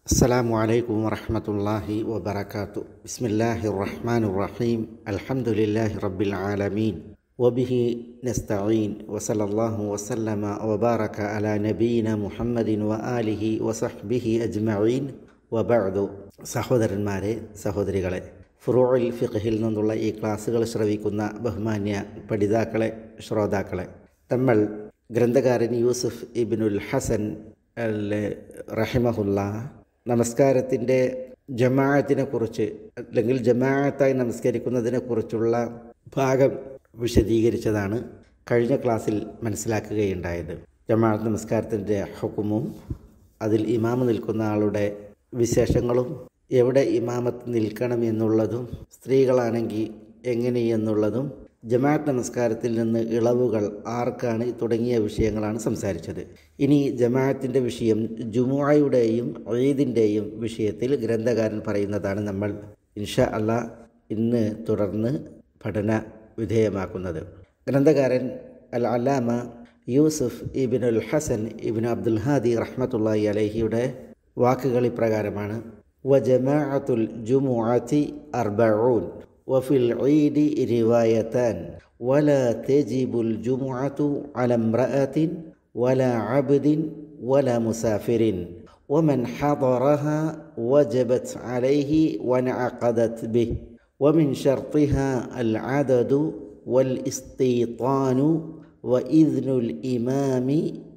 السلام عليكم ورحمة الله وبركاته بسم الله الرحمن الرحيم الحمد لله رب العالمين وبه نستعين وصلى الله وسلم وبارك على نبينا محمد وآله وصحبه أجمعين وبعد സഹോദരന്മാരെ സഹോദരികളെ ഫുറൂൽ ഫിഖഹിൽ നിന്നുള്ള ഈ ക്ലാസ്സുകൾ ശ്രവിക്കുന്ന ബഹുമാന്യ പഠിതാക്കളെ ശ്രോതാക്കളെ നമ്മൾ ഗ്രന്ഥകാരൻ യൂസുഫ് ഇബിനുൽ ഹസൻ അൽ റഹിമഹുല്ല നമസ്കാരത്തിൻ്റെ ജമാഅത്തിനെ കുറിച്ച് അല്ലെങ്കിൽ ജമാഅത്തായി നമസ്കരിക്കുന്നതിനെ കുറിച്ചുള്ള ഭാഗം വിശദീകരിച്ചതാണ് കഴിഞ്ഞ ക്ലാസ്സിൽ മനസ്സിലാക്കുകയുണ്ടായത് ജമാഅത്ത് നമസ്കാരത്തിൻ്റെ ഹുക്കുമും അതിൽ ഇമാമ് നിൽക്കുന്ന ആളുടെ വിശേഷങ്ങളും എവിടെ ഇമാമത്ത് നിൽക്കണം എന്നുള്ളതും സ്ത്രീകളാണെങ്കിൽ എങ്ങനെയെന്നുള്ളതും ജമാഅത്ത് നമസ്കാരത്തിൽ നിന്ന് ഇളവുകൾ ആർക്കാണ് തുടങ്ങിയ വിഷയങ്ങളാണ് സംസാരിച്ചത് ഇനി ജമാഅത്തിൻ്റെ വിഷയം ജുമുഅയുടെയും ഈദിൻ്റെയും വിഷയത്തിൽ ഗ്രന്ഥകാരൻ പറയുന്നതാണ് നമ്മൾ ഇൻഷാ അല്ല ഇന്ന് തുടർന്ന് പഠന വിധേയമാക്കുന്നത് ഗ്രന്ഥകാരൻ അൽ അലാമ യൂസുഫ് ഇബിനുൽ ഹസൻ ഇബിൻ അബ്ദുൽ ഹാദി റഹ്മത്തുള്ളി അലഹിയുടെ വാക്കുകൾ ഇപ്രകാരമാണ് വജമാഅത്തുൽ ജുമുഅത്തി അർബഊൻ وفي العيد روايتان ولا تجب الجمعة على امرأة ولا عبد ولا مسافر ومن حضرها وجبت عليه وانعقدت به ومن شرطها العدد والاستيطان وإذن الإمام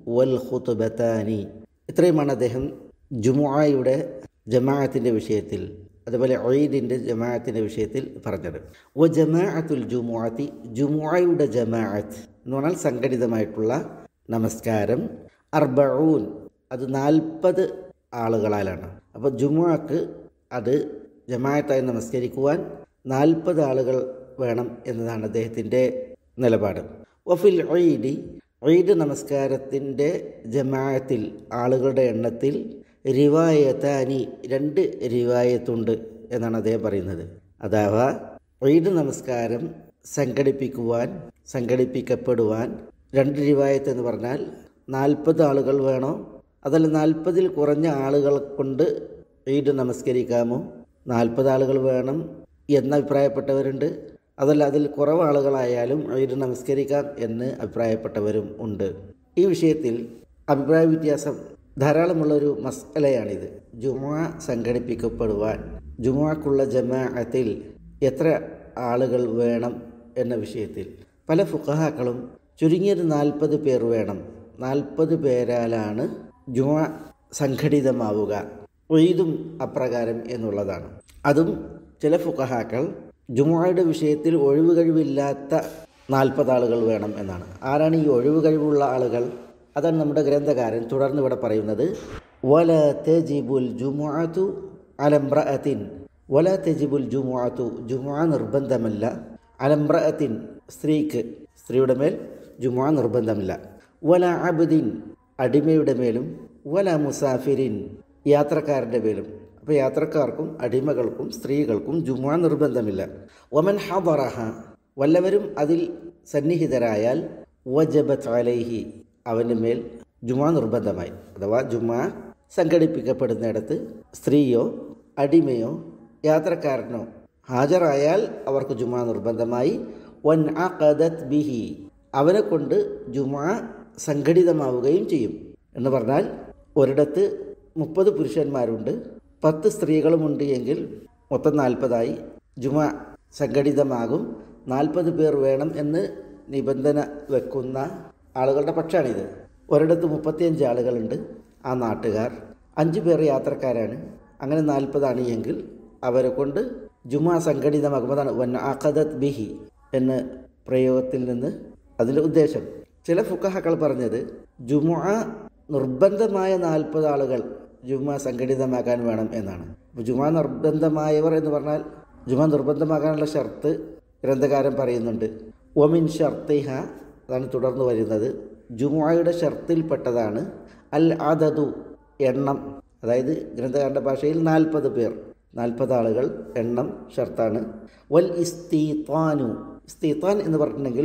والخطبتان ഇത്രയുമാണ് അദ്ദേഹം ജുമുആയുടെ ജമാഅത്തിൻ്റെ വിഷയത്തിൽ അതുപോലെ ഒയ്ദിൻ്റെ ജമാഅത്തിൻ്റെ വിഷയത്തിൽ പറഞ്ഞത് ഒ ജമാഅത്തുൽ ജുമുഅത്തി ജുമുഅയുടെ ജമാഅത്ത് എന്ന് പറഞ്ഞാൽ സംഘടിതമായിട്ടുള്ള നമസ്കാരം അർബഊൻ അത് നാൽപ്പത് ആളുകളാലാണ് അപ്പോൾ ജുമുഅക്ക് അത് ജമാഅത്തായി നമസ്കരിക്കുവാൻ നാൽപ്പത് ആളുകൾ വേണം എന്നതാണ് അദ്ദേഹത്തിൻ്റെ നിലപാട് വഫിൽ ഒയ്ദി ഒയ്ദ് നമസ്കാരത്തിൻ്റെ ജമാഅത്തിൽ ആളുകളുടെ എണ്ണത്തിൽ റിവായത്താനി രണ്ട് റിവായത്തുണ്ട് എന്നാണ് അദ്ദേഹം പറയുന്നത് അഥവാ ഈദ് നമസ്കാരം സംഘടിപ്പിക്കുവാൻ സംഘടിപ്പിക്കപ്പെടുവാൻ രണ്ട് റിവായത്ത് എന്ന് പറഞ്ഞാൽ നാൽപ്പത് ആളുകൾ വേണോ അതല്ല നാൽപ്പതിൽ കുറഞ്ഞ ആളുകൾ കൊണ്ട് ഈദ് നമസ്കരിക്കാമോ നാൽപ്പത് ആളുകൾ വേണം എന്ന് അഭിപ്രായപ്പെട്ടവരുണ്ട് അതല്ല അതിൽ കുറവ് ആളുകളായാലും ഈദ് നമസ്കരിക്കാം എന്ന് അഭിപ്രായപ്പെട്ടവരും ഉണ്ട് ഈ വിഷയത്തിൽ അഭിപ്രായ വ്യത്യാസം ധാരാളമുള്ളൊരു മസലയാണിത് ജുമുഅ സംഘടിപ്പിക്കപ്പെടുവാൻ ജുമുഅക്കുള്ള ജമാഅത്തിൽ എത്ര ആളുകൾ വേണം എന്ന വിഷയത്തിൽ പല ഫുഖഹാക്കളും ചുരുങ്ങിയത് നാൽപ്പത് പേർ വേണം നാൽപ്പത് പേരാലാണ് ജുമുഅ സംഘടിതമാവുക ഒയ്തും അപ്രകാരം എന്നുള്ളതാണ് അതും ചില ഫുഖഹാക്കൾ ജുമുഅയുടെ വിഷയത്തിൽ ഒഴിവ് കഴിവില്ലാത്ത നാൽപ്പത് ആളുകൾ വേണം എന്നാണ് ആരാണ് ഈ ഒഴിവ് കഴിവുള്ള ആളുകൾ അതാണ് നമ്മുടെ ഗ്രന്ഥകാരൻ തുടർന്ന് ഇവിടെ പറയുന്നത് വല തെജിബുൽ ജുമുഅത്തു അലംബ്രഅത്തിൻ വല തെജിബുൽ ജുമുഅത്തു ജുമുഅ നിർബന്ധമല്ല അലംബ്രഅത്തിൻ സ്ത്രീക്ക് സ്ത്രീയുടെ മേൽ ജുമുഅ നിർബന്ധമില്ല വല അബുദ്ദീൻ അടിമയുടെ മേലും വല മുസാഫിരിൻ യാത്രക്കാരൻ്റെ മേലും അപ്പോൾ യാത്രക്കാർക്കും അടിമകൾക്കും സ്ത്രീകൾക്കും ജുമുഅ നിർബന്ധമില്ല ഒമൻ ഹബറഹ വല്ലവരും അതിൽ സന്നിഹിതരായാൽ വജബത്ത് അലൈഹി അവൻ്റെ മേൽ ജുമാ നിർബന്ധമായി അഥവാ ജുമാ സംഘടിപ്പിക്കപ്പെടുന്നിടത്ത് സ്ത്രീയോ അടിമയോ യാത്രക്കാരനോ ഹാജരായാൽ അവർക്ക് ജുമാ നിർബന്ധമായി വൻ അഖദത് ബിഹി അവനെ കൊണ്ട് ജുമാ സംഘടിതമാവുകയും ചെയ്യും എന്ന് പറഞ്ഞാൽ ഒരിടത്ത് മുപ്പത് പുരുഷന്മാരുണ്ട് പത്ത് സ്ത്രീകളുമുണ്ട് എങ്കിൽ മൊത്തം നാൽപ്പതായി ജുമാ സംഘടിതമാകും നാൽപ്പത് പേർ വേണം എന്ന് നിബന്ധന വെക്കുന്ന ആളുകളുടെ പക്ഷമാണിത് ഒരിടത്ത് മുപ്പത്തിയഞ്ച് ആളുകളുണ്ട് ആ നാട്ടുകാർ അഞ്ച് പേർ യാത്രക്കാരാണ് അങ്ങനെ നാൽപ്പതാണ് എങ്കിൽ അവരെ കൊണ്ട് ജുമാ സംഘടിതമാകും അതാണ് വൻ അഖദത് ബിഹി എന്ന പ്രയോഗത്തിൽ നിന്ന് അതിൻ്റെ ഉദ്ദേശം ചില ഫുക്കഹക്കൾ പറഞ്ഞത് ജുമുഅ നിർബന്ധമായ നാൽപ്പത് ആളുകൾ ജുമാ സംഘടിതമാക്കാൻ വേണം എന്നാണ് ജുമാ നിർബന്ധമായവർ എന്ന് പറഞ്ഞാൽ ജുമാ നിർബന്ധമാക്കാനുള്ള ഷർത്ത് ഗ്രന്ഥകാരൻ പറയുന്നുണ്ട് ഒമിൻ ഷർത്തിഹ അതാണ് തുടർന്ന് വരുന്നത് ജുമുഅയുടെ ഷർത്തിൽപ്പെട്ടതാണ് അൽ അദദു എണ്ണം അതായത് ഗ്രന്ഥകാരൻ്റെ ഭാഷയിൽ നാൽപ്പത് പേർ നാൽപ്പത് ആളുകൾ എണ്ണം ഷർത്താണ് വൽ ഇസ്തീത്താനു ഇസ്തീത്താൻ എന്ന് പറഞ്ഞിട്ടുണ്ടെങ്കിൽ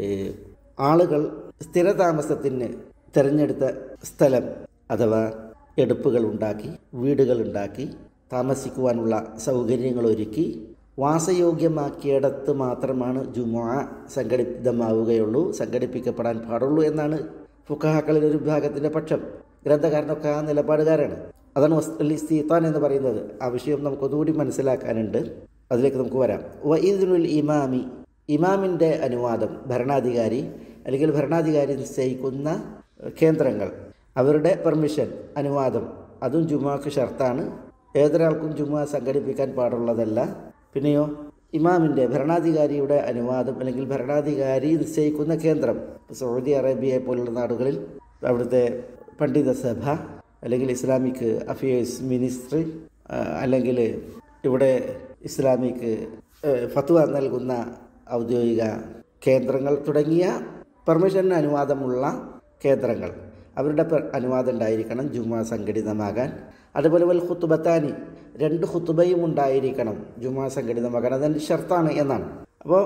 ആളുകൾ സ്ഥിരതാമസത്തിന് തിരഞ്ഞെടുത്ത സ്ഥലം അഥവാ എടുപ്പുകൾ ഉണ്ടാക്കി വീടുകൾ ഉണ്ടാക്കി താമസിക്കുവാനുള്ള സൗകര്യങ്ങൾ ഒരുക്കി വാസയോഗ്യമാക്കിയിടത്ത് മാത്രമാണ് ജുമുഅ സംഘടിതമാവുകയുള്ളൂ സംഘടിപ്പിക്കപ്പെടാൻ പാടുള്ളൂ എന്നാണ് ഫുഖഹാക്കളിൽ ഒരു വിഭാഗത്തിൻ്റെ പക്ഷം ഗ്രന്ഥകാരനൊക്കെ ആ നിലപാടുകാരാണ് അതാണ് വസ്തുലിസ്തീത്താൻ എന്ന് പറയുന്നത് ആ വിഷയം നമുക്കൊന്നുകൂടി മനസ്സിലാക്കാനുണ്ട് അതിലേക്ക് നമുക്ക് വരാം വൈദുൽ ഇമാമി ഇമാമിൻ്റെ അനുവാദം ഭരണാധികാരി അല്ലെങ്കിൽ ഭരണാധികാരി നിശ്ചയിക്കുന്ന കേന്ദ്രങ്ങൾ അവരുടെ പെർമിഷൻ അനുവാദം അതും ജുമാക്ക് ഷർത്താണ് ഏതൊരാൾക്കും ജുമ സംഘടിപ്പിക്കാൻ പാടുള്ളതല്ല പിന്നെയോ ഇമാമിൻ്റെ ഭരണാധികാരിയുടെ അനുവാദം അല്ലെങ്കിൽ ഭരണാധികാരി നിശ്ചയിക്കുന്ന കേന്ദ്രം സൗദി അറേബ്യയെ പോലുള്ള നാടുകളിൽ അവിടുത്തെ പണ്ഡിത സഭ അല്ലെങ്കിൽ ഇസ്ലാമിക് അഫയേഴ്സ് മിനിസ്ട്രി അല്ലെങ്കിൽ ഇവിടെ ഇസ്ലാമിക് ഫത്വ നൽകുന്ന ഔദ്യോഗിക കേന്ദ്രങ്ങൾ തുടങ്ങിയ പെർമിഷന് അനുവാദമുള്ള കേന്ദ്രങ്ങൾ അവരുടെ അനുവാദം ഉണ്ടായിരിക്കണം ജുമ സംഘടിതമാകാൻ അതുപോലെ വൽ ഖുത്തുബത്താനി രണ്ട് ഖുത്തുബയും ഉണ്ടായിരിക്കണം ജുമ സംഘടിതമാകാൻ അതിൻ്റെ ഷർത്താണ് എന്നാണ് അപ്പോൾ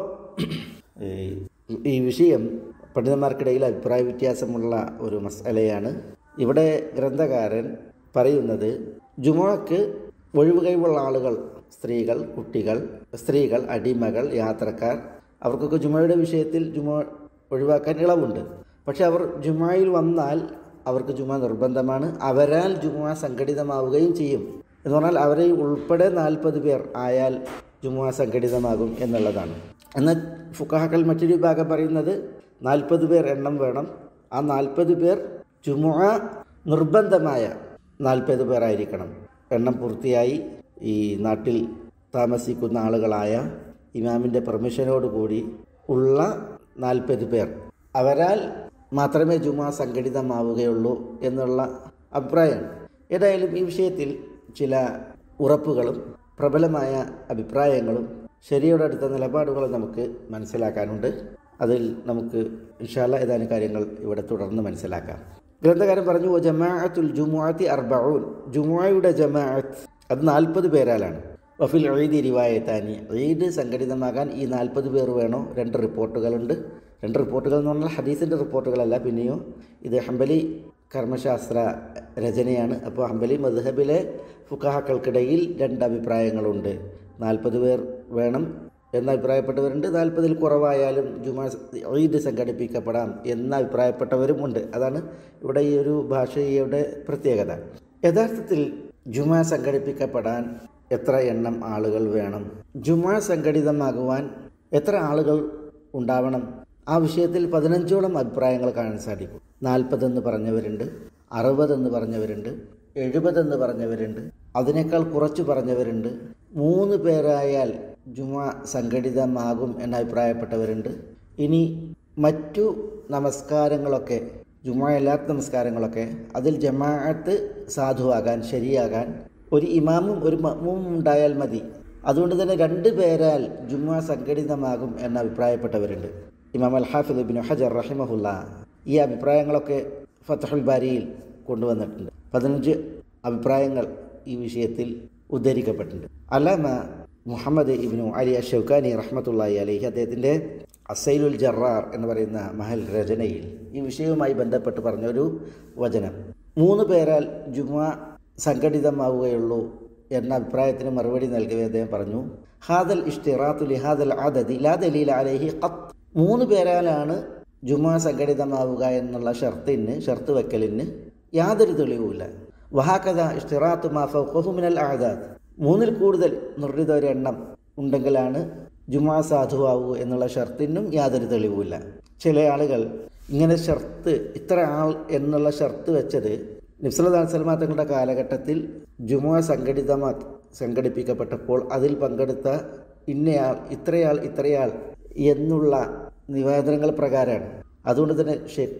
ഈ വിഷയം പണ്ഡിതന്മാർക്കിടയിൽ അഭിപ്രായ വ്യത്യാസമുള്ള ഒരു മസലയാണ് ഇവിടെ ഗ്രന്ഥകാരൻ പറയുന്നത് ജുമക്ക് ഒഴിവുകഴിവുള്ള ആളുകൾ സ്ത്രീകൾ കുട്ടികൾ സ്ത്രീകൾ അടിമകൾ യാത്രക്കാർ അവർക്കൊക്കെ ജുമയുടെ വിഷയത്തിൽ ജുമ ഒഴിവാക്കാൻ ഇളവുണ്ട് പക്ഷെ അവർ ജുമായിൽ വന്നാൽ അവർക്ക് ജുമ നിർബന്ധമാണ് അവരാൽ ജുമ സംഘടിതമാവുകയും ചെയ്യും എന്ന് പറഞ്ഞാൽ അവരെ ഉൾപ്പെടെ നാൽപ്പത് പേർ ആയാൽ ജുമ സംഘടിതമാകും എന്നുള്ളതാണ് എന്നാൽ ഫുക്കാഹക്കൾ മറ്റൊരു വിഭാഗം പറയുന്നത് നാൽപ്പത് പേർ എണ്ണം വേണം ആ നാൽപ്പത് പേർ ജുമ നിർബന്ധമായ നാൽപ്പത് പേരായിരിക്കണം എണ്ണം പൂർത്തിയായി ഈ നാട്ടിൽ താമസിക്കുന്ന ആളുകളായ ഇമാമിൻ്റെ പെർമിഷനോടുകൂടി ഉള്ള നാൽപ്പത് പേർ അവരാൽ മാത്രമേ ജുമ സംഘടിതമാവുകയുള്ളൂ എന്നുള്ള അഭിപ്രായമാണ് ഏതായാലും ഈ വിഷയത്തിൽ ചില ഉറപ്പുകളും പ്രബലമായ അഭിപ്രായങ്ങളും ശരിയോടെ അടുത്ത നിലപാടുകളും നമുക്ക് മനസ്സിലാക്കാനുണ്ട് അതിൽ നമുക്ക് ഇൻഷാല്ല ഏതാനും കാര്യങ്ങൾ ഇവിടെ തുടർന്ന് മനസ്സിലാക്കാം ഗ്രന്ഥകാരൻ പറഞ്ഞു ജമാഅത്തുൽ ജുമുഅത്തി അർബഊൻ ജുമുഅയുടെ ജമാഅത്ത് അത് നാൽപ്പത് പേരാലാണ് വഫിൽ ഈദ് റിവായത്താനി ഈദ് സംഘടിതമാകാൻ ഈ നാൽപ്പത് പേർ വേണോ രണ്ട് റിപ്പോർട്ടുകളുണ്ട് രണ്ട് റിപ്പോർട്ടുകൾ എന്ന് പറഞ്ഞാൽ ഹദീസിൻ്റെ റിപ്പോർട്ടുകളല്ല പിന്നെയോ ഇത് ഹംബലി കർമ്മശാസ്ത്ര രചനയാണ് അപ്പോൾ ഹംബലി മദ്ഹബിലെ ഫുക്കാഹക്കൾക്കിടയിൽ രണ്ട് അഭിപ്രായങ്ങളുണ്ട് നാൽപ്പത് പേർ വേണം എന്ന് അഭിപ്രായപ്പെട്ടവരുണ്ട് നാൽപ്പതിൽ കുറവായാലും ജുമാ ഈദ് സംഘടിപ്പിക്കപ്പെടാം എന്ന് അഭിപ്രായപ്പെട്ടവരും ഉണ്ട് അതാണ് ഇവിടെ ഈ ഒരു ഭാഷയുടെ പ്രത്യേകത യഥാർത്ഥത്തിൽ ജുമാ സംഘടിപ്പിക്കപ്പെടാൻ എത്ര എണ്ണം ആളുകൾ വേണം ജുമാ സംഘടിതമാകുവാൻ എത്ര ആളുകൾ ഉണ്ടാവണം ആ വിഷയത്തിൽ പതിനഞ്ചോളം അഭിപ്രായങ്ങൾ കാണാൻ സാധിക്കും നാൽപ്പതെന്ന് പറഞ്ഞവരുണ്ട് അറുപതെന്ന് പറഞ്ഞവരുണ്ട് എഴുപതെന്ന് പറഞ്ഞവരുണ്ട് അതിനേക്കാൾ കുറച്ച് പറഞ്ഞവരുണ്ട് മൂന്ന് പേരായാൽ ജുമ സംഘടിതമാകും എന്ന് അഭിപ്രായപ്പെട്ടവരുണ്ട് ഇനി മറ്റു നമസ്കാരങ്ങളൊക്കെ ജുമ അല്ലാത്ത നമസ്കാരങ്ങളൊക്കെ അതിൽ ജമാഅത്ത് സാധുവാകാൻ ശരിയാകാൻ ഒരു ഇമാമും ഒരു മമ്മും ഉണ്ടായാൽ മതി അതുകൊണ്ട് തന്നെ രണ്ട് പേരാൽ ജുമ സംഘടിതമാകും എന്ന് അഭിപ്രായപ്പെട്ടവരുണ്ട് ഇമാം അൽ ഹാഫിദ് ബിൻ ഹജർ റഹിമഹുല്ല ഈ അഭിപ്രായങ്ങളൊക്കെ ഫത്തഹുൽ ബാരിയിൽ കൊണ്ടുവന്നിട്ടുണ്ട് പതിനഞ്ച് അഭിപ്രായങ്ങൾ ഈ വിഷയത്തിൽ ഉദ്ധരിക്കപ്പെട്ടിട്ടുണ്ട് അല്ലാമ മുഹമ്മദ് ഇബ്നു അലി അഷൌഖാനി റഹ്മത്തുള്ളി അലഹി അദ്ദേഹത്തിൻ്റെ അസൈലുൽ ജറാർ എന്ന് പറയുന്ന മഹൽ രചനയിൽ ഈ വിഷയവുമായി ബന്ധപ്പെട്ട് പറഞ്ഞൊരു വചനം മൂന്ന് പേരാൽ ജുമ സംഘടിതമാവുകയുള്ളൂ എന്ന അഭിപ്രായത്തിന് മറുപടി നൽകവേ അദ്ദേഹം പറഞ്ഞു ഹാദൽ ഇഷ്തിറാത്തു ലിഹാദൽ ആദദി ലാ ദലീൽ അലൈഹി ഖത്ത് മൂന്ന് പേരാലാണ് ജുമ സംഘടിതമാവുക എന്നുള്ള ഷർത്തിന് ഷർത്ത് വെക്കലിന് യാതൊരു തെളിവുമില്ല വഹാക്കഥ ഇഷ്തിറാത്തു മാ ഫൗഖഹു മിനൽ ആദാദ് മൂന്നിൽ കൂടുതൽ നിർണിത ഒരു എണ്ണം ഉണ്ടെങ്കിലാണ് ജുമാ സാധുവാവൂ എന്നുള്ള ഷർത്തിനും യാതൊരു തെളിവുമില്ല ചില ആളുകൾ ഇങ്ങനെ ഷർത്ത് ഇത്ര ആൾ എന്നുള്ള ഷർത്ത് വെച്ചത് നിഫ്സലദാൻ സൽമാ തങ്ങളുടെ കാലഘട്ടത്തിൽ ജുമാ സംഘടിതമാ സംഘടിപ്പിക്കപ്പെട്ടപ്പോൾ അതിൽ പങ്കെടുത്ത ഇന്നയാൾ ഇത്രയാൾ ഇത്രയാൾ എന്നുള്ള നിവേദനങ്ങൾ പ്രകാരമാണ് അതുകൊണ്ട് തന്നെ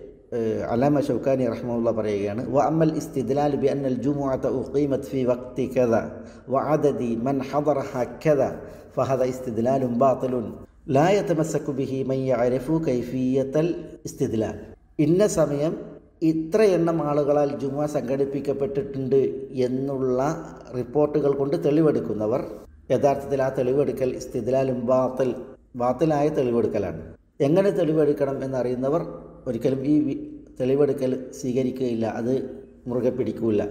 അലാമ ഷൗക്കാനി റഹ്മുള്ള പറയുകയാണ് വ അമ്മൽ ഇസ്തിദ്ലാൽ ബി അന്നൽ ജുമുഅത ഉഖീമത് ഫി വഖ്തി കദ വ അദദി മൻ ഹദറഹ കദ ഫഹദ ഇസ്തിദ്ലാലും ബാത്തിലുൻ ലാ യതമസ്സകു ബിഹി മൻ യഅരിഫു കൈഫിയത്തൽ ഇസ്തിദ്ലാൽ ഇന്ന സമയം ഇത്ര എണ്ണം ആളുകളാൽ ജുമ സംഘടിപ്പിക്കപ്പെട്ടിട്ടുണ്ട് എന്നുള്ള റിപ്പോർട്ടുകൾ കൊണ്ട് തെളിവെടുക്കുന്നവർ യഥാർത്ഥത്തിൽ ആ തെളിവെടുക്കൽ ഇസ്തിദ്ലാലും ബാത്തിൽ ബാത്തിലായ തെളിവെടുക്കലാണ് എങ്ങനെ തെളിവെടുക്കണം എന്നറിയുന്നവർ ഒരിക്കലും ഈ തെളിവെടുക്കൽ സ്വീകരിക്കുകയില്ല അത് മുറുകെ പിടിക്കില്ല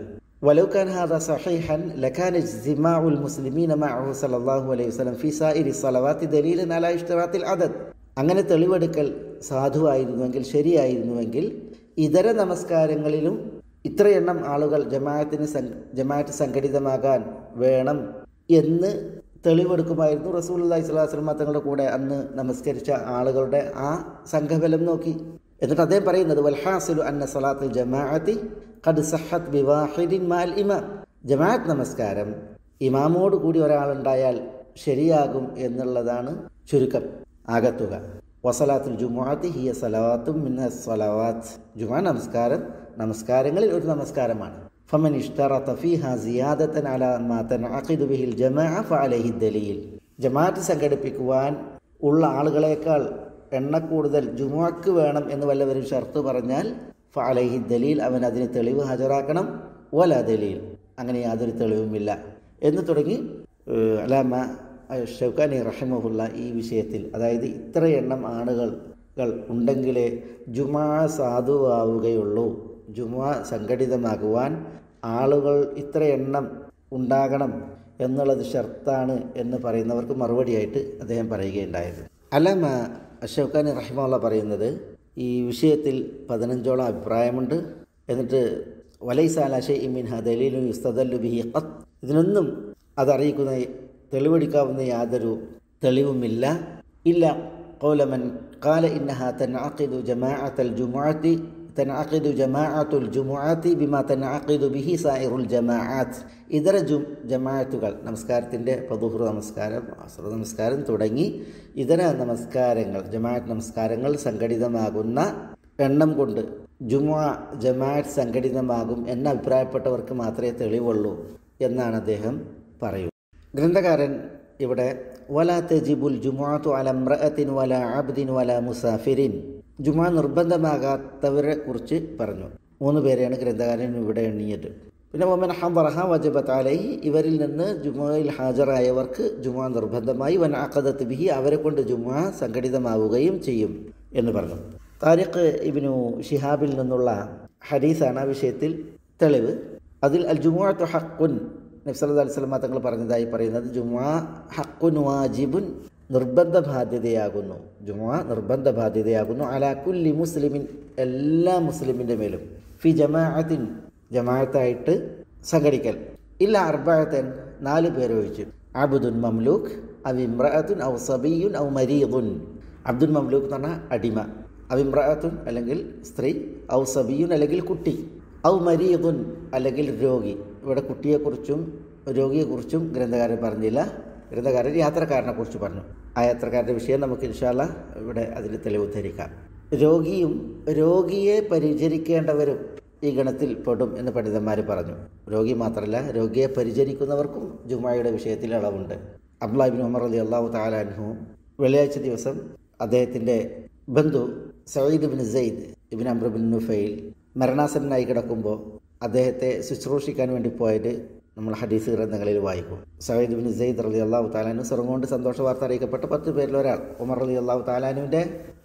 ولو كان هذا صحيحا لكان اجتماع المسلمين معه صلى الله عليه وسلم في سائر الصلوات دليلا على اشتراط العدد അങ്ങനെ തെളിവെടുക്കൽ സാധുവായിരുന്നുവെങ്കിൽ ശരിയായിരുന്നുവെങ്കിൽ ഇതര നമസ്കാരങ്ങളിലും ഇത്രയെണ്ണം ആളുകൾ ജമാഅത്തിന് ജമാഅത്ത് സംഘടിതമാകാൻ വേണം എന്ന് തെളിവെടുക്കുമായിരുന്നു റസൂൽ അള്ളഹി സ്വലാസ്ലമ തങ്ങളുടെ കൂടെ അന്ന് നമസ്കരിച്ച ആളുകളുടെ ആ സംഘബലം നോക്കി എന്നിട്ട് അദ്ദേഹം പറയുന്നത് വൽഹാസുലു അന്ന സലാത്തുൽ ജമാഅത്തി ഖദ് സഹത്ത് ബിവാഹിദിൻ മാൽ ഇമാം ജമാഅത്ത് നമസ്കാരം ഇമാമോട് കൂടി ഒരാളുണ്ടായാൽ ശരിയാകും എന്നുള്ളതാണ് ചുരുക്കം ആകത്തുക വസലാത്തുൽ ജുമുഅത്തി ഹിയ സലവാത്തും മിന്ന സലവാത്ത് ജുമാ നമസ്കാരം നമസ്കാരങ്ങളിൽ ഒരു നമസ്കാരമാണ് ഫമൻ ഇഷ്തറത്ത ഫീഹ സിയാദത്തൻ അല മാ തൻഅഖിദു ബിഹിൽ ജമാഅ ഫഅലൈഹി ദലീൽ ജമാഅത്ത് സംഘടിപ്പിക്കുവാൻ ഉള്ള ആളുകളേക്കാൾ എണ്ണ കൂടുതൽ ജുമുഅക്ക് വേണം എന്ന് വല്ലവരും ഷർത്ത് പറഞ്ഞാൽ ഫഅലൈഹി ദലീൽ അവൻ അതിന് തെളിവ് ഹാജരാക്കണം വല ദലീൽ അങ്ങനെ യാതൊരു തെളിവുമില്ല എന്ന് തുടങ്ങി അലാമ ഷൗക്കാനി റഹിമഹുല്ല ഈ വിഷയത്തിൽ അതായത് ഇത്ര എണ്ണം ആളുകൾ ഉണ്ടെങ്കിലേ ജുമാ സാധുവാവുകയുള്ളൂ ജുമാ സംഘടിതമാകുവാൻ ആളുകൾ ഇത്ര എണ്ണം ഉണ്ടാകണം എന്നുള്ളത് ഷർത്താണ് എന്ന് പറയുന്നവർക്ക് മറുപടിയായിട്ട് അദ്ദേഹം പറയുകയുണ്ടായത് അലാമ അഷൗഖാനി റഹിമുള്ള പറയുന്നത് ഈ വിഷയത്തിൽ പതിനഞ്ചോളം അഭിപ്രായമുണ്ട് എന്നിട്ട് വലൈസാല ഷെയ്മിൻ ഹദലീലു യുസ്തദല്ലു ബിഹി ഖത്ത് ഇതിനൊന്നും അതറിയിക്കുന്ന തെളിവെടുക്കാവുന്ന യാതൊരു തെളിവുമില്ല ഇല്ല قولمن قال إنها تنعقد جماعة الجمعة تنعقد جماعة الجمعة بما تنعقد به سائر الجماعات ഇതര ജു ജമാഅത്തുകൾ നമസ്കാരത്തിൻ്റെ പതുഹുർ നമസ്കാരം അസുറ നമസ്കാരം തുടങ്ങി ഇതര നമസ്കാരങ്ങൾ ജമാഅത്ത് നമസ്കാരങ്ങൾ സംഘടിതമാകുന്ന എണ്ണം കൊണ്ട് ജുമാ ജമാഅത്ത് സംഘടിതമാകും എന്ന് അഭിപ്രായപ്പെട്ടവർക്ക് മാത്രമേ തെളിവുള്ളൂ എന്നാണ് അദ്ദേഹം പറയുന്നത് ഗ്രന്ഥകാരൻ ഇവിടെ വല തെജിബുൽ ജുമാത്തു അല മ്രഅത്തിൻ വല അബ്ദിൻ വല മുസാഫിരിൻ ജുമാ നിർബന്ധമാകാത്തവരെ കുറിച്ച് പറഞ്ഞു മൂന്ന് പേരെയാണ് ഗ്രന്ഥകാരൻ ഇവിടെ എണ്ണിയത് പിന്നെ ഒമൻ ഹംബറഹ വജബത്ത് അലൈഹി ഇവരിൽ നിന്ന് ജുമയിൽ ഹാജരായവർക്ക് ജുമാ നിർബന്ധമായി വൻ അക്കദത്ത് ബിഹി അവരെ കൊണ്ട് ജുമാ സംഘടിതമാവുകയും ചെയ്യും എന്ന് പറഞ്ഞു താരിഖ് ഇബിനു ഷിഹാബിൽ നിന്നുള്ള ഹദീസാണ് ആ വിഷയത്തിൽ തെളിവ് അതിൽ അൽ ജുമുഅത്തു ഹക്കുൻ നബ്സല്ലാ അലിസ്ലമ തങ്ങൾ പറഞ്ഞതായി പറയുന്നത് ജുമാ ഹക്കുൻ വാജിബുൻ നിർബന്ധ ബാധ്യതയാകുന്നു ജുമാ നിർബന്ധ ബാധ്യതയാകുന്നു അലാ കുല്ലി മുസ്ലിമിൻ എല്ലാ മുസ്ലിമിൻ്റെ മേലും ഫി ജമാഅത്തിൻ ജമാഅത്തായിട്ട് സംഘടിക്കൽ ഇല്ല അർബായത്തൻ നാല് പേർ ഒഴിച്ചു അബുദുൻ മംലൂക്ക് അവ ഇമ്രഅത്തുൻ ഔ സബിയുൻ ഔ മരീദുൻ അബ്ദുൽ മംലൂക്ക് എന്ന് പറഞ്ഞാൽ അടിമ അവിമ്രഅത്തുൻ അല്ലെങ്കിൽ സ്ത്രീ ഔ സബിയുൻ അല്ലെങ്കിൽ കുട്ടി ഔ മരീദുൻ അല്ലെങ്കിൽ രോഗി ഇവിടെ കുട്ടിയെക്കുറിച്ചും രോഗിയെക്കുറിച്ചും ഗ്രന്ഥകാരൻ പറഞ്ഞില്ല ഗ്രന്ഥകാരൻ യാത്രക്കാരനെ കുറിച്ച് പറഞ്ഞു ആ യാത്രക്കാരൻ്റെ വിഷയം നമുക്ക് ഇൻഷാല്ല ഇവിടെ അതിന് തെളിവ് ധരിക്കാം രോഗിയും രോഗിയെ പരിചരിക്കേണ്ടവരും ഈ ഗണത്തിൽ പെടും എന്ന് പണ്ഡിതന്മാർ പറഞ്ഞു രോഗി മാത്രമല്ല രോഗിയെ പരിചരിക്കുന്നവർക്കും ജുമായുടെ വിഷയത്തിൽ ഇളവുണ്ട് അബ്ലാബിൻ ഉമർ അലി അള്ളാഹു താലാൻഹു വെള്ളിയാഴ്ച ദിവസം അദ്ദേഹത്തിൻ്റെ ബന്ധു Sayyid bin Zaid ibn Amr bin Nufail മരണാസനായി കിടക്കുമ്പോൾ അദ്ദേഹത്തെ ശുശ്രൂഷിക്കാൻ വേണ്ടി പോയത് നമ്മൾ ഹദീസ് ഗ്രന്ഥങ്ങളിൽ വായിക്കും സയ്യിദ് ബിൻ സെയ്ദ് അലി അള്ളാഹു താലാനു സ്വർഗം കൊണ്ട് സന്തോഷ വാർത്ത അറിയിക്കപ്പെട്ട പത്ത് പേരിൽ ഒരാൾ ഉമർ അലി അള്ളാഹു താലാനുവിൻ്റെ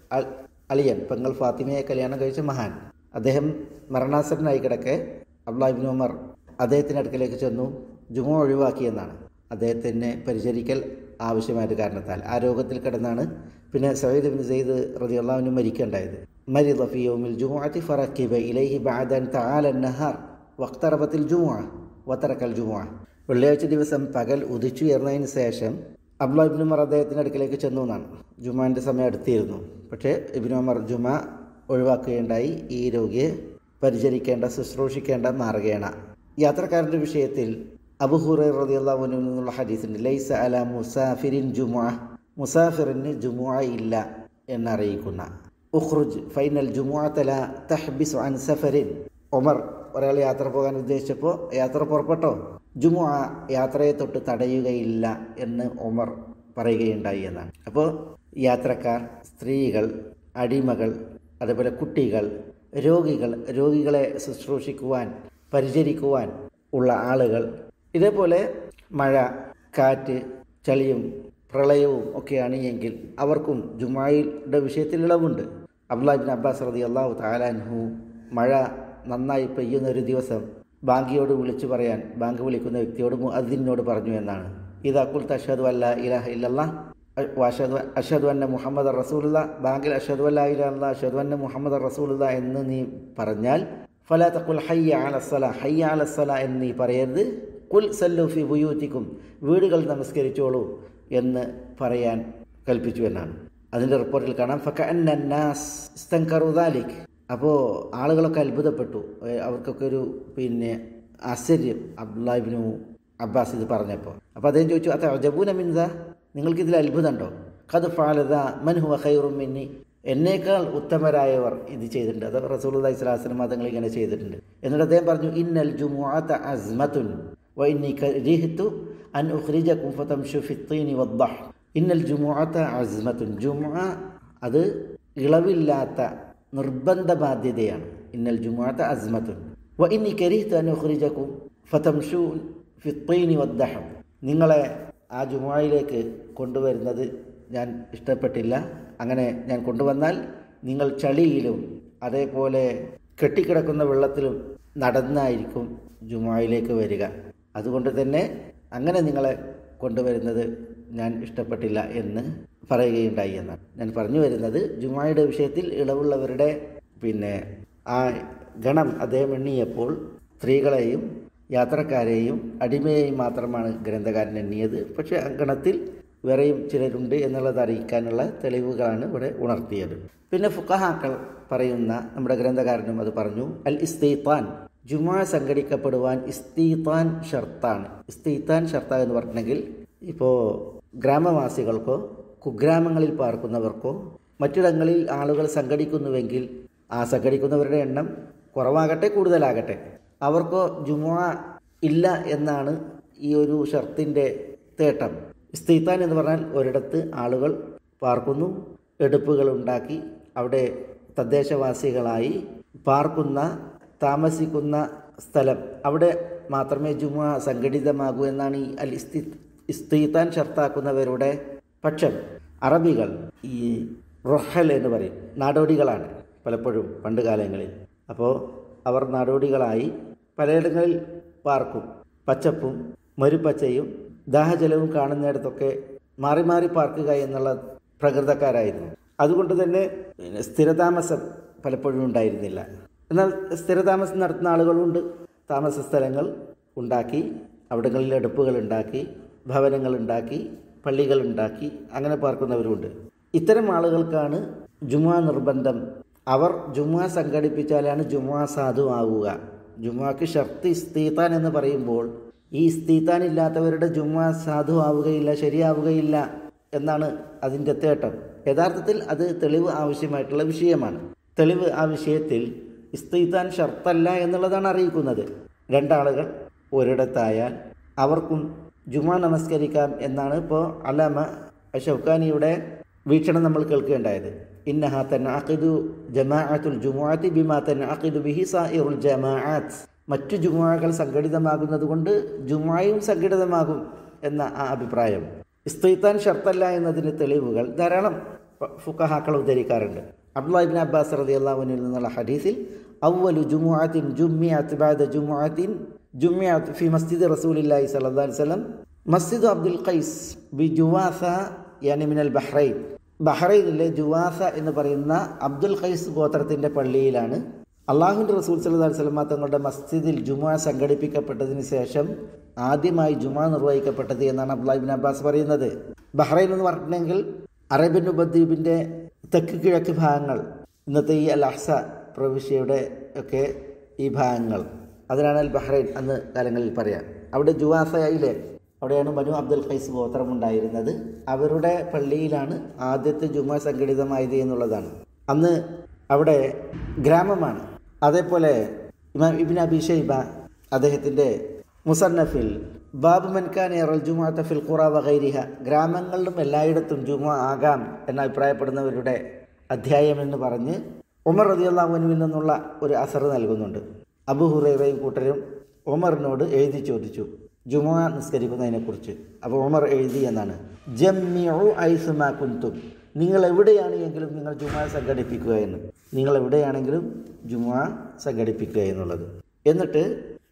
അളിയൻ പെങ്ങൾ ഫാത്തിമയെ കല്യാണം കഴിച്ച മഹാൻ അദ്ദേഹം മരണാസനായി കിടക്കെ അബ്ലാഹിബിൻ ഉമർ അദ്ദേഹത്തിൻ്റെ അടുക്കലേക്ക് ചെന്നു ജുമ ഒഴിവാക്കിയെന്നാണ് അദ്ദേഹത്തിനെ പരിചരിക്കൽ ആവശ്യമായിട്ട് കാരണത്താൽ ആ രോഗത്തിൽ കിടന്നാണ് പിന്നെ സയ്യിദ് ബിൻ സെയ്ദ് റതി അള്ളാഹുവിന് മരിക്കേണ്ടായത് മരി റഫിയോമിൽ ജുമുഅത്തി ഫറക്കിബ ഇലൈഹി ബാദൻ തആല നഹാർ വഖ്തറബത്തിൽ ജുമുഅ വതറക്കൽ ജുമുഅ വെള്ളിയാഴ്ച ദിവസം പകൽ ഉദിച്ചുയർന്നതിന് ശേഷം അബ്ദുള്ള ഇബ്നു ഉമർ അദ്ദേഹത്തിൻ്റെ അടുക്കലേക്ക് ചെന്നു എന്നാണ് ജുമാൻ്റെ സമയം അടുത്തിരുന്നു പക്ഷേ ഇബ്നു ഉമർ ജുമ ഒഴിവാക്കുകയുണ്ടായി ഈ രോഗിയെ പരിചരിക്കേണ്ട ശുശ്രൂഷിക്കേണ്ട മാറുകയാണ് യാത്രക്കാരൻ്റെ വിഷയത്തിൽ അബുഹുറ റളിയല്ലാഹുവിൽ നിന്നുള്ള ഹദീസുണ്ട് ലൈസ അല മുസാഫിരിൻ ജുമുഅ മുസാഫിറിന് ജുമുഅ ഇല്ല എന്നറിയിക്കുന്ന ഉഖ്റുജ് ഫൈനൽ ജുമുഅത്തല തഹ്ബിസു അൻ സഫരിൻ ഉമർ ഒരാൾ യാത്ര പോകാൻ ഉദ്ദേശിച്ചപ്പോൾ യാത്ര പുറപ്പെട്ടോ ജുമുഅ യാത്രയെ തൊട്ട് തടയുകയില്ല എന്ന് ഉമർ പറയുകയുണ്ടായി എന്നാണ് അപ്പോൾ യാത്രക്കാർ സ്ത്രീകൾ അടിമകൾ അതുപോലെ കുട്ടികൾ രോഗികൾ രോഗികളെ ശുശ്രൂഷിക്കുവാൻ പരിചരിക്കുവാൻ ഉള്ള ആളുകൾ ഇതേപോലെ മഴ കാറ്റ് ചളിയും പ്രളയവും ഒക്കെയാണ് എങ്കിൽ അവർക്കും ജുമായിയുടെ വിഷയത്തിൽ ഇളവുണ്ട് അബ്ദുല്ലാഹിബിൻ അബ്ബാസ് റതി അള്ളാഹു താലാൻഹു മഴ നന്നായി പെയ്യുന്ന ഒരു ദിവസം ബാങ്കിയോട് വിളിച്ചു പറയാൻ ബാങ്ക് വിളിക്കുന്ന വ്യക്തിയോട് അതിനോട് പറഞ്ഞു എന്നാണ് ഇത് അക്കുൽ തഷദ് അല്ല ഇലാഹ ഇല്ലല്ലാ അഷദ് അഷദ് അന്ന മുഹമ്മദ് റസൂലുള്ള ബാങ്കിൽ അഷദ് അല്ല ഇല്ല അഷദ് അന്ന മുഹമ്മദ് റസൂലുള്ള എന്ന് നീ പറഞ്ഞാൽ ഫലാ തക്കുൽ ഹയ്യ അലസ്സല ഹയ്യ അലസ്സല എന്ന് നീ പറയരുത് കുൽ സല്ലൂഫി ബുയൂത്തിക്കും വീടുകൾ നമസ്കരിച്ചോളൂ എന്ന് പറയാൻ കൽപ്പിച്ചു എന്നാണ് അതിൻ്റെ റിപ്പോർട്ടിൽ കാണാം ഫക്ക അന്നാസ് ഇസ്തങ്കറുദാലിക് അപ്പോൾ ആളുകളൊക്കെ അത്ഭുതപ്പെട്ടു അവർക്കൊക്കെ ഒരു പിന്നെ ആശ്ചര്യം അബ്ദുല്ലാഹിബിനു അബ്ബാസ് ഇത് പറഞ്ഞപ്പോൾ അപ്പോൾ അദ്ദേഹം ചോദിച്ചു അത് അജബൂന മിൻദ നിങ്ങൾക്കിതിൽ അത്ഭുതമുണ്ടോ ഖദ് ഫാലത മൻഹു ഖൈറും മിന്നി എന്നേക്കാൾ ഉത്തമരായവർ ഇത് ചെയ്തിട്ടുണ്ട് അത് റസൂലുള്ളാഹി സ്വല്ലല്ലാഹു അലൈഹി വസല്ലം തങ്ങൾ ഇങ്ങനെ ചെയ്തിട്ടുണ്ട് എന്നിട്ട് അദ്ദേഹം പറഞ്ഞു ഇന്നൽ ജുമുഅത അസ്മത്തുൻ വ ഇന്നി കരിഹ്തു അൻ ഉഖ്രിജകും ഫതംശു ഫിത്തീനി വദ്ദഹ് ഇന്നൽ ജുമുഅത അസ്മത്തുൻ ജുമുഅ അത് ഇളവില്ലാത്ത നിർബന്ധ ബാധ്യതയാണ് ഇന്നൽ ജുമുഅത അസ്മത്തുൻ വ ഇന്നി കരിഹ്തു അൻ ഉഖ്രിജകും ഫതംശു ഫിത്തീനി വദ്ദഹ് നിങ്ങളെ ആ ജുമുഅയിലേക്ക് കൊണ്ടുവരുന്നത് ഞാൻ ഇഷ്ടപ്പെട്ടില്ല അങ്ങനെ ഞാൻ കൊണ്ടുവന്നാൽ നിങ്ങൾ ചളിയിലും അതേപോലെ കെട്ടിക്കിടക്കുന്ന വെള്ളത്തിലും നടന്നായിരിക്കും ജുമായിലേക്ക് വരിക അതുകൊണ്ട് തന്നെ അങ്ങനെ നിങ്ങളെ കൊണ്ടുവരുന്നത് ഞാൻ ഇഷ്ടപ്പെട്ടില്ല എന്ന് പറയുകയുണ്ടായി എന്നാണ് ഞാൻ പറഞ്ഞു വരുന്നത് ജുമായുടെ വിഷയത്തിൽ ഇളവുള്ളവരുടെ പിന്നെ ആ ഗണം അദ്ദേഹം എണ്ണിയപ്പോൾ സ്ത്രീകളെയും യാത്രക്കാരെയും അടിമയെയും മാത്രമാണ് ഗ്രന്ഥകാരൻ എണ്ണിയത് പക്ഷേ ആ ഗണത്തിൽ വേറെയും ചിലരുണ്ട് എന്നുള്ളത് അറിയിക്കാനുള്ള തെളിവുകളാണ് ഇവിടെ ഉണർത്തിയത് പിന്നെ ഫുക്കഹാക്കൾ പറയുന്ന നമ്മുടെ ഗ്രന്ഥകാരനും അത് പറഞ്ഞു അൽ ഇസ്തീത്താൻ ജുമാ സംഘടിക്കപ്പെടുവാൻ ഇസ്തീത്താൻ ഷർത്താണ് ഇസ്തീത്താൻ ഷർത്ത എന്ന് പറഞ്ഞിട്ടുണ്ടെങ്കിൽ ഇപ്പോൾ ഗ്രാമവാസികൾക്കോ കുഗ്രാമങ്ങളിൽ പാർക്കുന്നവർക്കോ മറ്റിടങ്ങളിൽ ആളുകൾ സംഘടിക്കുന്നുവെങ്കിൽ ആ സംഘടിക്കുന്നവരുടെ എണ്ണം കുറവാകട്ടെ കൂടുതലാകട്ടെ അവർക്കോ ജുമാ ഇല്ല എന്നാണ് ഈ ഒരു ഷർത്തിൻ്റെ തേട്ടം ഇസ്തീത്താൻ എന്ന് പറഞ്ഞാൽ ഒരിടത്ത് ആളുകൾ പാർക്കുന്നു എടുപ്പുകൾ ഉണ്ടാക്കി അവിടെ തദ്ദേശവാസികളായി പാർക്കുന്ന താമസിക്കുന്ന സ്ഥലം അവിടെ മാത്രമേ ജുമ സംഘടിതമാകൂ എന്നാണ് ഈ അൽ ഇസ്തി ഇസ്തീത്താൻ ഷർത്താക്കുന്നവരുടെ പക്ഷം അറബികൾ ഈ റൊഹൽ എന്ന് പറയും നാടോടികളാണ് പലപ്പോഴും പണ്ട് കാലങ്ങളിൽ അപ്പോൾ അവർ നാടോടികളായി പലയിടങ്ങളിൽ പാർക്കും പച്ചപ്പും മരുപ്പച്ചയും ദാഹജലവും കാണുന്നിടത്തൊക്കെ മാറി മാറി പാർക്കുക എന്നുള്ള പ്രകൃതക്കാരായിരുന്നു അതുകൊണ്ട് തന്നെ സ്ഥിരതാമസം പലപ്പോഴും ഉണ്ടായിരുന്നില്ല എന്നാൽ സ്ഥിരതാമസം നടത്തുന്ന ആളുകളുണ്ട് താമസ സ്ഥലങ്ങൾ ഉണ്ടാക്കി അവിടങ്ങളിൽ അടുപ്പുകൾ ഉണ്ടാക്കി ഭവനങ്ങൾ ഉണ്ടാക്കി പള്ളികൾ ഉണ്ടാക്കി അങ്ങനെ പാർക്കുന്നവരുമുണ്ട് ഇത്തരം ആളുകൾക്കാണ് ജുമാ നിർബന്ധം അവർ ജുമാ സംഘടിപ്പിച്ചാലാണ് ജുമാ സാധുവാകുക ജുമാക്ക് ഷർത്ത് ഇസ്തീത്താൻ എന്ന് പറയുമ്പോൾ ഈ ഇസ്തീത്താൻ ഇല്ലാത്തവരുടെ ജുമാ സാധുവാവുകയില്ല ശരിയാവുകയില്ല എന്നാണ് അതിൻ്റെ തേട്ടം യഥാർത്ഥത്തിൽ അത് തെളിവ് ആവശ്യമായിട്ടുള്ള വിഷയമാണ് തെളിവ് ആ വിഷയത്തിൽ ഇസ്തീത്താൻ ഷർത്തല്ല എന്നുള്ളതാണ് അറിയിക്കുന്നത് രണ്ടാളുകൾ ഒരിടത്തായാൽ അവർക്കും ജുമാ നമസ്കരിക്കാം എന്നാണ് ഇപ്പോൾ അലാമ ഷൗക്കാനിയുടെ വീക്ഷണം നമ്മൾ കേൾക്കേണ്ടായത് ഇന്നഹ തൻഅഖിദു ജമാഅത്തുൽ ജുമുഅത്തി ബിമാ തൻഅഖിദു ബിഹി സായിറുൽ ജമാഅത്ത് മറ്റു ജുമുഅകൾ സംഘടിതമാകുന്നത് കൊണ്ട് ജുമുഅയും സംഘടിതമാകും എന്ന ആ അഭിപ്രായം ഇസ്തീത്താൻ ഷർത്തല്ല എന്നതിന് തെളിവുകൾ ധാരാളം ഫുക്കഹാക്കൾ ഉദ്ധരിക്കാറുണ്ട് അബ്ദുല്ലാഹിബിൻ അബ്ബാസ് റളിയല്ലാഹുവിൽ നിന്നുള്ള ഹദീസിൽ അവലു ജുമുഅത്തിൻ ജുമ്മിഅത്ത് ബഅദ ജുമുഅത്തിൻ ജുമ്മിഅത്ത് ഫി മസ്ജിദ് റസൂലില്ലാഹി സ്വല്ലല്ലാഹു അലൈഹി വസല്ലം മസ്ജിദ് അബ്ദുൽ ഖൈസ് ബി ജുവാസ യാനി മിനൽ ബഹ്റൈൻ ബഹ്റൈനിലെ ജുവാസ എന്ന് പറയുന്ന അബ്ദുൽ ഖൈസ് ഗോത്രത്തിൻ്റെ പള്ളിയിലാണ് അള്ളാഹുൻ്റെ റസൂൽ സല്ലല്ലാഹു അലൈഹി വസല്ലം തങ്ങളുടെ മസ്ജിദിൽ ജുമാ സംഘടിപ്പിക്കപ്പെട്ടതിന് ശേഷം ആദ്യമായി ജുമാ നിർവഹിക്കപ്പെട്ടത് എന്നാണ് അബ്ദുല്ലാഹിബിൻ അബ്ബാസ് പറയുന്നത് ബഹ്റൈൻ എന്ന് പറഞ്ഞിട്ടുണ്ടെങ്കിൽ അറേബ്യൻ ഉപദ്വീപിൻ്റെ തെക്ക് കിഴക്ക് ഭാഗങ്ങൾ ഇന്നത്തെ ഈ അൽ അഹ്സ പ്രവിശ്യയുടെ ഒക്കെ ഈ ഭാഗങ്ങൾ അതിനാണ് അൽ ബഹ്റൈൻ അന്ന് കാലങ്ങളിൽ പറയാം അവിടെ ജുവാസയിലെ അവിടെയാണ് മനു അബ്ദുൽ ഖൈസ് ഗോത്രം ഉണ്ടായിരുന്നത് അവരുടെ പള്ളിയിലാണ് ആദ്യത്തെ ജുമ സംഘടിതമായത് എന്നുള്ളതാണ് അന്ന് അവിടെ ഗ്രാമമാണ് അതേപോലെ ഇമാം ഇബിൻ അബി ഷൈബ അദ്ദേഹത്തിൻ്റെ മുസന്നഫിൽ ബാബു മൻഖാൻ എറൽ ജുമാഅത്ത ഫിൽ ഖുറ വഗൈരിഹ ഗ്രാമങ്ങളിലും എല്ലായിടത്തും ജുമ ആകാം എന്ന് അഭിപ്രായപ്പെടുന്നവരുടെ അധ്യായം എന്ന് പറഞ്ഞ് ഉമർ റതിയുള്ളാഹുവിനുവിൽ നിന്നുള്ള ഒരു അസർ നൽകുന്നുണ്ട് അബു ഹുറൈറയും കൂട്ടരും ഉമറിനോട് എഴുതി ചോദിച്ചു ജുമാ നിസ്കരിക്കുന്നതിനെക്കുറിച്ച് അപ്പോൾ ഉമർ എഴുതി എന്നാണ് ജമ്മിഉ ഐസുമാ കുന്തും നിങ്ങൾ എവിടെയാണെങ്കിലും നിങ്ങൾ ജുമാ സംഘടിപ്പിക്കുക എന്ന് നിങ്ങൾ എവിടെയാണെങ്കിലും ജുമാ സംഘടിപ്പിക്കുക എന്നുള്ളത് എന്നിട്ട്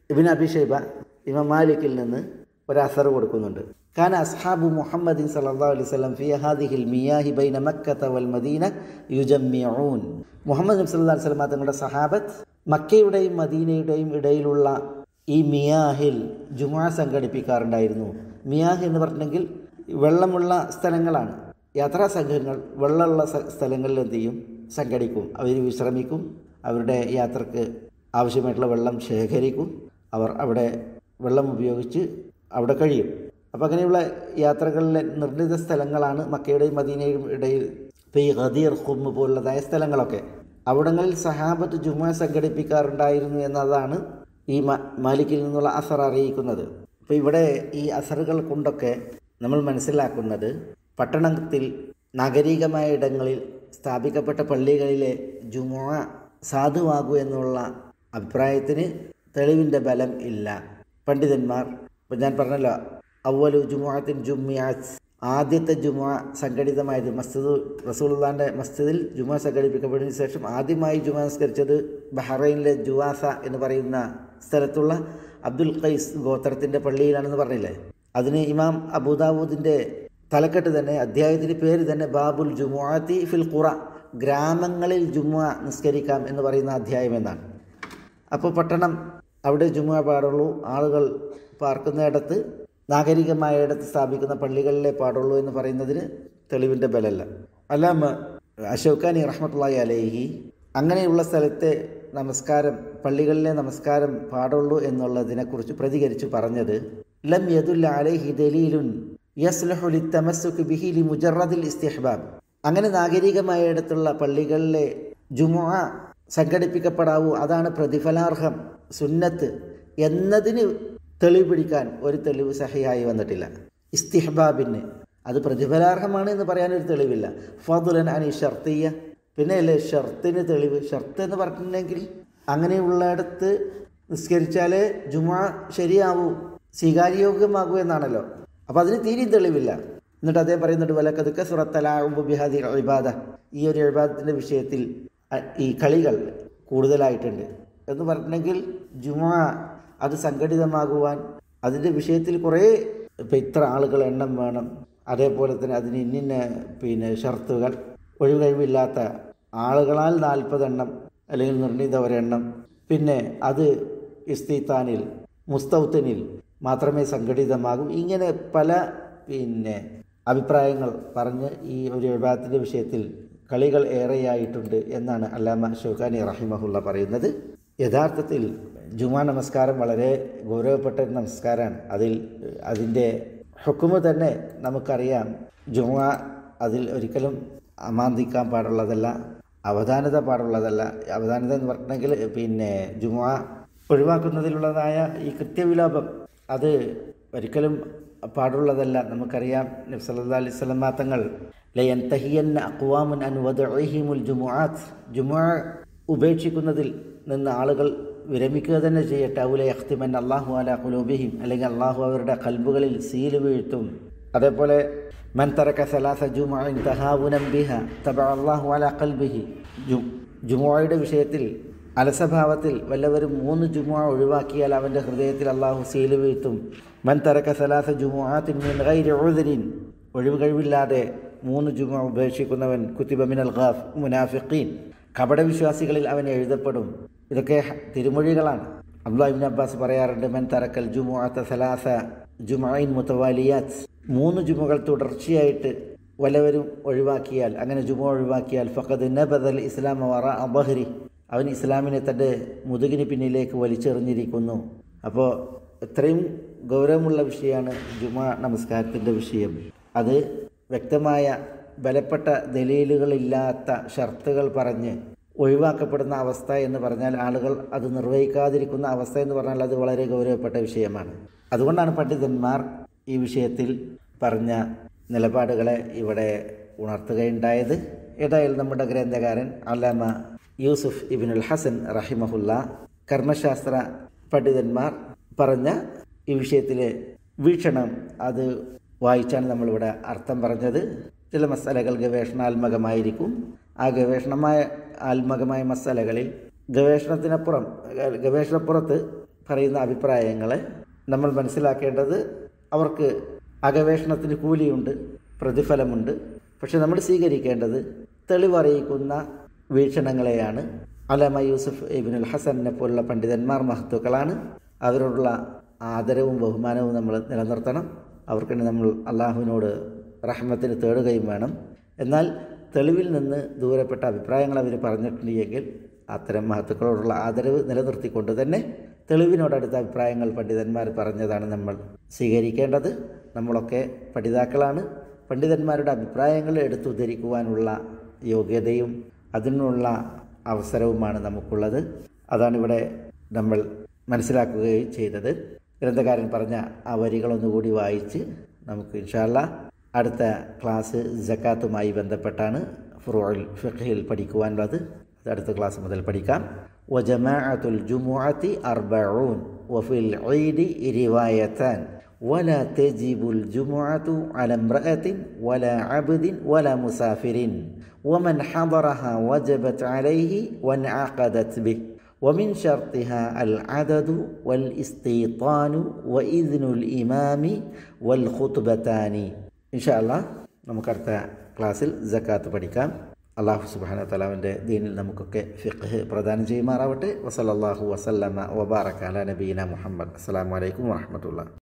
ഇബിൻ അബിഷൈബ ഇമാം മാലിക്കിൽ നിന്ന് ഒരു അസർ കൊടുക്കുന്നുണ്ട് കാന അസ്ഹാബു മുഹമ്മദിൻ സല്ലല്ലാഹു അലൈഹി വസല്ലം ഫി ഹാദിഹിൽ മിയാഹി ബൈന മക്കത്ത വൽ മദീന യുജമ്മിഊൻ മുഹമ്മദ് നബി സല്ലല്ലാഹു അലൈഹി വസല്ലം തങ്ങളുടെ സഹാബത്ത് മക്കയുടെയും മദീനയുടെയും ഇടയിലുള്ള ഈ മിയാഹിൽ ജുമാ സംഘടിപ്പിക്കാറുണ്ടായിരുന്നു മിയാഹ് എന്ന് പറഞ്ഞെങ്കിൽ വെള്ളമുള്ള സ്ഥലങ്ങളാണ് യാത്രാ സംഘങ്ങൾ വെള്ളമുള്ള സ്ഥലങ്ങളിൽ എന്ത് ചെയ്യും സംഘടിക്കും അവർ വിശ്രമിക്കും അവരുടെ യാത്രക്ക് ആവശ്യമായിട്ടുള്ള വെള്ളം ശേഖരിക്കും അവർ അവിടെ വെള്ളം ഉപയോഗിച്ച് അവിടെ കഴിയും അപ്പോൾ അങ്ങനെയുള്ള യാത്രകളിലെ നിർണിത സ്ഥലങ്ങളാണ് മക്കയുടെയും മദീനയുടെയും ഇടയിൽ ഇപ്പോൾ ഈ ഖദീർ ഖുമ്മ് പോലുള്ളതായ സ്ഥലങ്ങളൊക്കെ അവിടങ്ങളിൽ സഹാബത്ത് ജുമ സംഘടിപ്പിക്കാറുണ്ടായിരുന്നു എന്നതാണ് ഈ മാലിക്കിൽ നിന്നുള്ള അസർ അറിയിക്കുന്നത് അപ്പോൾ ഇവിടെ ഈ അസറുകൾ കൊണ്ടൊക്കെ നമ്മൾ മനസ്സിലാക്കുന്നത് പട്ടണത്തിൽ നാഗരികമായ ഇടങ്ങളിൽ സ്ഥാപിക്കപ്പെട്ട പള്ളികളിലെ ജുമുഅ സാധുവാകൂ എന്നുള്ള അഭിപ്രായത്തിന് തെളിവിൻ്റെ ബലം ഇല്ല പണ്ഡിതന്മാർ ഇപ്പം ഞാൻ പറഞ്ഞല്ലോ അവലു ജുമുഅത്തിൻ ജുമ്മിയാസ് ആദ്യത്തെ ജുമുഅ സംഘടിതമായത് മസ്ജിദ് റസൂൽദാൻ്റെ മസ്ജിദിൽ ജുമുഅ സംഘടിപ്പിക്കപ്പെട്ടതിന് ശേഷം ആദ്യമായി ജുമുഅ സംസ്കരിച്ചത് ബഹ്റൈനിലെ ജുവാസ എന്ന് പറയുന്ന സ്ഥലത്തുള്ള അബ്ദുൽ ഖൈസ് ഗോത്രത്തിൻ്റെ പള്ളിയിലാണെന്ന് പറഞ്ഞില്ലേ അതിന് ഇമാം അബൂദാവൂദിൻ്റെ തലക്കെട്ട് തന്നെ അധ്യായത്തിൻ്റെ പേര് തന്നെ ബാബുൽ ജുമുഅത്തി ഫിൽ ഖുറ ഗ്രാമങ്ങളിൽ ജുമുഅ നിസ്കരിക്കാം എന്ന് പറയുന്ന അധ്യായം എന്നാണ് അപ്പോൾ പട്ടണം അവിടെ ജുമുഅ പാടുള്ളൂ ആളുകൾ പാർക്കുന്നിടത്ത് നാഗരികമായ ഇടത്ത് സ്ഥാപിക്കുന്ന പള്ളികളിലെ പാടുള്ളൂ എന്ന് പറയുന്നതിന് തെളിവിൻ്റെ ബലമല്ല അല്ലാമ അശോക്കാനി റഹ്മത്തുള്ളി അലേഹി അങ്ങനെയുള്ള സ്ഥലത്തെ നമസ്കാരം പള്ളികളിലെ നമസ്കാരം പാടുള്ളൂ എന്നുള്ളതിനെക്കുറിച്ച് പ്രതികരിച്ച് പറഞ്ഞത് ലം യദുല്ല അലൈഹി ദലീലുൻ യസ്ലഹുലി തമസ്സുക്ക് ബിഹിലി മുജറദിൽ ഇസ്തിഹ്ബാബ് അങ്ങനെ നാഗരികമായ ഇടത്തുള്ള പള്ളികളിലെ ജുമുഅ സംഘടിപ്പിക്കപ്പെടാവൂ അതാണ് പ്രതിഫലാർഹം സുന്നത്ത് എന്നതിന് തെളിവ് പിടിക്കാൻ ഒരു തെളിവ് സഹിയായി വന്നിട്ടില്ല ഇസ്തിഹബാബിന് അത് പ്രതിഫലാർഹമാണ് എന്ന് പറയാനൊരു തെളിവില്ല ഫതുലൻ അനി ഷർത്തിയ പിന്നെ അല്ലേ ഷർത്തിന് തെളിവ് ഷർത്ത് എന്ന് പറഞ്ഞിട്ടുണ്ടെങ്കിൽ അങ്ങനെയുള്ളിടത്ത് നിസ്കരിച്ചാലേ ജുമാ ശരിയാവൂ സ്വീകാര്യോഗ്യമാകൂ എന്നാണല്ലോ അപ്പോൾ അതിന് തീരെയും തെളിവില്ല എന്നിട്ട് അദ്ദേഹം പറയുന്നുണ്ട് വലക്കതുക്ക സുറത്തലാബു ബിഹാദി ഇബാദ ഈ ഒരു ഇബാദത്തിൻ്റെ വിഷയത്തിൽ ഈ കളികൾ കൂടുതലായിട്ടുണ്ട് എന്ന് പറഞ്ഞിട്ടുണ്ടെങ്കിൽ ജുമാ അത് സംഘടിതമാകുവാൻ അതിൻ്റെ വിഷയത്തിൽ കുറേ ഇപ്പം ഇത്ര ആളുകൾ എണ്ണം വേണം അതേപോലെ തന്നെ അതിന് ഇന്നിന്ന പിന്നെ ഷർത്തുകൾ ഒഴികഴിവില്ലാത്ത ആളുകളാൽ നാൽപ്പതെണ്ണം അല്ലെങ്കിൽ നിർണീത ഒരെണ്ണം പിന്നെ അത് ഇസ്തീത്താനിൽ മുസ്തൗത്തനിൽ മാത്രമേ സംഘടിതമാകൂ ഇങ്ങനെ പല പിന്നെ അഭിപ്രായങ്ങൾ പറഞ്ഞ് ഈ ഒരു വിഭാഗത്തിൻ്റെ വിഷയത്തിൽ കളികൾ ഏറെയായിട്ടുണ്ട് എന്നാണ് അല്ലാമ ഷൗഖാനി റഹിമഹുല്ല പറയുന്നത് യഥാർത്ഥത്തിൽ ജുമാ നമസ്കാരം വളരെ ഗൗരവപ്പെട്ട ഒരു നമസ്കാരമാണ് അതിൽ അതിൻ്റെ ഹുക്കുമ് തന്നെ നമുക്കറിയാം ജുമാ അതിൽ ഒരിക്കലും അമാന്തിക്കാൻ പാടുള്ളതല്ല അവധാനത പാടുള്ളതല്ല അവധാനത എന്ന് പറഞ്ഞിട്ടുണ്ടെങ്കിൽ പിന്നെ ജുമാ ഒഴിവാക്കുന്നതിലുള്ളതായ ഈ കൃത്യവിലോപം അത് ഒരിക്കലും പാടുള്ളതല്ല നമുക്കറിയാം നബ്സല്ലാ അലൈഹി സ്വലമാ തങ്ങൾ ലയൻ തഹിയൻ അക്വാമുൻ അനുവദ്ഹിമുൽ ജുമുആത്ത് ജുമുഅ ഉപേക്ഷിക്കുന്നതിൽ നിന്ന് ആളുകൾ വിരമിക്കുക തന്നെ ചെയ്യട്ടെ ഔല യഖ്തിമൻ അള്ളാഹു അല കുലൂബിഹിം അല്ലെങ്കിൽ അള്ളാഹു അവരുടെ കൽബുകളിൽ സീല് വീഴ്ത്തും അതേപോലെ മൻ തറക്ക സലാസ ജുമുഅൻ തഹാവുനം ബിഹ തബ അള്ളാഹു അല കൽബിഹി ജു ജുമുഅയുടെ വിഷയത്തിൽ അലസഭാവത്തിൽ വല്ലവരും മൂന്ന് ജുമുഅ ഒഴിവാക്കിയാൽ അവൻ്റെ ഹൃദയത്തിൽ അള്ളാഹു സീല് വീഴ്ത്തും മൻ തറക്ക സലാസ ജുമുഅത്തിൻ മിൻ ഗൈരി ഉദ്രിൻ ഒഴിവ് കഴിവില്ലാതെ മൂന്ന് ജുമുഅ ഉപേക്ഷിക്കുന്നവൻ കുത്തിബ മിനൽ ഖാഫ് മുനാഫിഖീൻ കപടവിശ്വാസികളിൽ അവൻ എഴുതപ്പെടും ഇതൊക്കെ തിരുമൊഴികളാണ് അബ്ദുല്ലാഹിബിൻ അബ്ബാസ് പറയാറുണ്ട് മൻ തറക്കൽ ജുമുഅത്ത സലാസ ജുമൈൻ മുത്തവാലിയാത്ത് മൂന്ന് ജുമുകൾ തുടർച്ചയായിട്ട് വല്ലവരും ഒഴിവാക്കിയാൽ അങ്ങനെ ജുമ ഒഴിവാക്കിയാൽ ഫഖദ് നബദൽ ഇസ്ലാം വറ അബഹരി അവൻ ഇസ്ലാമിനെ തൻ്റെ മുതുകിന് പിന്നിലേക്ക് വലിച്ചെറിഞ്ഞിരിക്കുന്നു അപ്പോൾ ഇത്രയും ഗൗരവമുള്ള വിഷയമാണ് ജുമ നമസ്കാരത്തിൻ്റെ വിഷയം അത് വ്യക്തമായ ബലപ്പെട്ട ദലീലുകളില്ലാത്ത ഷർത്തുകൾ പറഞ്ഞ് ഒഴിവാക്കപ്പെടുന്ന അവസ്ഥ എന്ന് പറഞ്ഞാൽ ആളുകൾ അത് നിർവഹിക്കാതിരിക്കുന്ന അവസ്ഥ എന്ന് പറഞ്ഞാൽ അത് വളരെ ഗൗരവപ്പെട്ട വിഷയമാണ് അതുകൊണ്ടാണ് പണ്ഡിതന്മാർ ഈ വിഷയത്തിൽ പറഞ്ഞ നിലപാടുകളെ ഇവിടെ ഉണർത്തുകയുണ്ടായത് ഏതായാലും നമ്മുടെ ഗ്രന്ഥകാരൻ അല്ലാമ യൂസുഫ് ഇബിനുൽ ഹസൻ റഹിമഹുല്ല കർമ്മശാസ്ത്ര പണ്ഡിതന്മാർ പറഞ്ഞ ഈ വിഷയത്തിലെ വീക്ഷണം അത് വായിച്ചാണ് നമ്മളിവിടെ അർത്ഥം പറഞ്ഞത് ചില മസാലകൾ ഗവേഷണാത്മകമായിരിക്കും ആ ഗവേഷണമായ ആത്മകമായ മസാലകളിൽ ഗവേഷണത്തിനപ്പുറം ഗവേഷണപ്പുറത്ത് പറയുന്ന അഭിപ്രായങ്ങളെ നമ്മൾ മനസ്സിലാക്കേണ്ടത് അവർക്ക് അഗവേഷണത്തിന് കൂലിയുണ്ട് പ്രതിഫലമുണ്ട് പക്ഷെ നമ്മൾ സ്വീകരിക്കേണ്ടത് തെളിവറിയിക്കുന്ന വീക്ഷണങ്ങളെയാണ് അലമ യൂസുഫ് ഇബിനുൽ ഹസനെ പോലുള്ള പണ്ഡിതന്മാർ മഹത്തുക്കളാണ് അവരോടുള്ള ആദരവും ബഹുമാനവും നമ്മൾ നിലനിർത്തണം അവർക്ക് നമ്മൾ അള്ളാഹുവിനോട് റഹ്മത്തിന് തേടുകയും വേണം എന്നാൽ തെളിവിൽ നിന്ന് ദൂരപ്പെട്ട അഭിപ്രായങ്ങൾ അവർ പറഞ്ഞിട്ടുണ്ടെങ്കിൽ അത്തരം മഹത്തുക്കളോടുള്ള ആദരവ് നിലനിർത്തിക്കൊണ്ട് തന്നെ തെളിവിനോടടുത്ത അഭിപ്രായങ്ങൾ പണ്ഡിതന്മാർ പറഞ്ഞതാണ് നമ്മൾ സ്വീകരിക്കേണ്ടത് നമ്മളൊക്കെ പഠിതാക്കളാണ് പണ്ഡിതന്മാരുടെ അഭിപ്രായങ്ങൾ എടുത്തുദ്ധരിക്കുവാനുള്ള യോഗ്യതയും അതിനുള്ള അവസരവുമാണ് നമുക്കുള്ളത് അതാണിവിടെ നമ്മൾ മനസ്സിലാക്കുകയും ചെയ്തത് ഗ്രന്ഥകാരൻ പറഞ്ഞ ആ വരികളൊന്നുകൂടി വായിച്ച് നമുക്ക് ഇൻഷാല്ല അടുത്ത ക്ലാസ് ജക്കാത്തുമായി ബന്ധപ്പെട്ടാണ് ഫുറോയിൽ ഫിഖിൽ പഠിക്കുവാനുള്ളത് അത് അടുത്ത ക്ലാസ് മുതൽ പഠിക്കാം وجماعة الجمعة أربعون وفي العيد روايتان ولا تجب الجمعة على امرأة ولا عبد ولا مسافر ومن حضرها وجبت عليه وانعقدت به ومن شرطها العدد والاستيطان وإذن الإمام والخطبتان إن شاء الله നമുക്കടുത്ത ക്ലാസ്സിൽ ജക്കാത്ത് പഠിക്കാം അള്ളാഹു സുബാന തലാവിൻ്റെ ദീനിൽ നമുക്കൊക്കെ ഫിഖ് പ്രദാനം ചെയ്യുമാറാവട്ടെ വസലല്ലാഹു വസല്ലമ വബാറക്കാല നബീന മുഹമ്മദ് അസ്സാം വലൈക്കും വാഹമത്തുള്ള